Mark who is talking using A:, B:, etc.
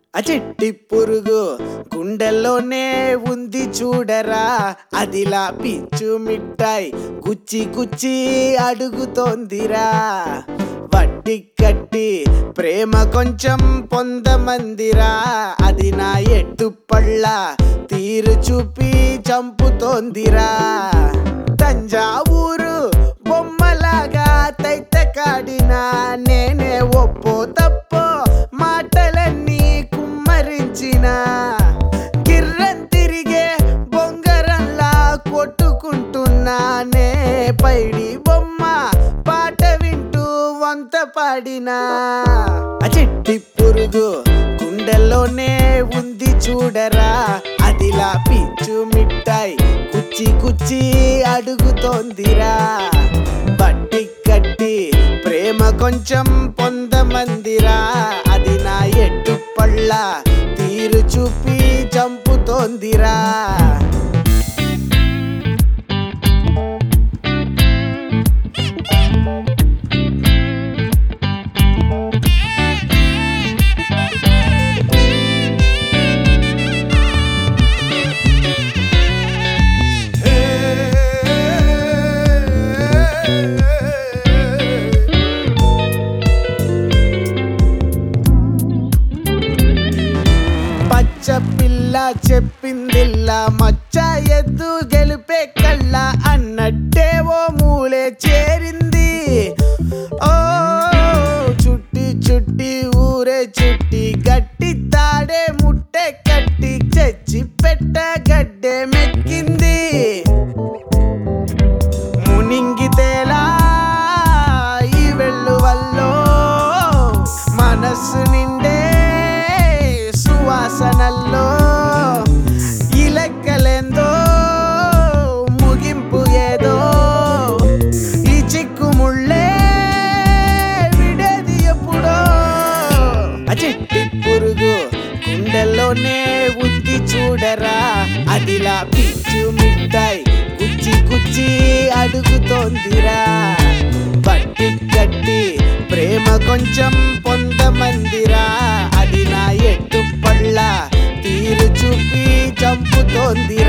A: ఆ చెట్టి పురుగు గుండెల్లోనే ఉంది చూడరా అదిలా పిచ్చు మిఠాయి గుచ్చి గుచ్చి అడుగుతోందిరా వడ్డీ కట్టి ప్రేమ కొంచెం పొందమందిరా అది నా ఎట్టు పళ్ళ తీరు చూపి చంపుతోందిరా తంజావూరు బొమ్మలాగా తైత కాడినా నేనే ఒప్పో తప్పో మాటలన్నీ కుమ్మరించిన గిర్రం తిరిగే బొంగరంలా కొట్టుకుంటున్నానే పైడి బొమ్మ పాట వింటూ వంత పాడినా ఆ చెట్టి పురుగు గుండెల్లోనే ఉంది చూడరా అదిలా పిచ్చు మిఠాయి కుచ్చి కుచ్చి అడుగుతోందిరా బట్టి కట్టి ప్రేమ కొంచెం పొందమందిరా అది నా ఎట్టు పళ్ళ తీరు చూపి చంపుతోందిరా పచ్చ పిల్ల చెప్పిందిల్లా మచ్చ ఎద్దు గెలిపే కళ్ళ అన్నట్టే ఓ మూలే చేరింది ఓ చుట్టి చుట్టి ఊరే చుట్టి గట్టి తాడే ముట్టె కట్టి చచ్చి పెట్ట గడ్డే మెక్కింది మునింగితేలా ఈ వెళ్ళు వల్లో మనస్సు నిండే సువాసనల్లో ఈ లెక్కలేందో ముగింపు ఏదో ఈ చిక్కుముళ్ళే విడేది ఎప్పుడో ఆ చెట్టి పురుగు గుండెల్లోనే ఉంది చూడరా అదిలా పిచ్చు మిఠాయి కుచ్చి కుచ్చి అడుగుతోందిరా బట్టి కట్టి ప్రేమ కొంచెం పొందమందిరా అది నా ఎట్టు పళ్ళ తీరు చూపి చంపుతోంది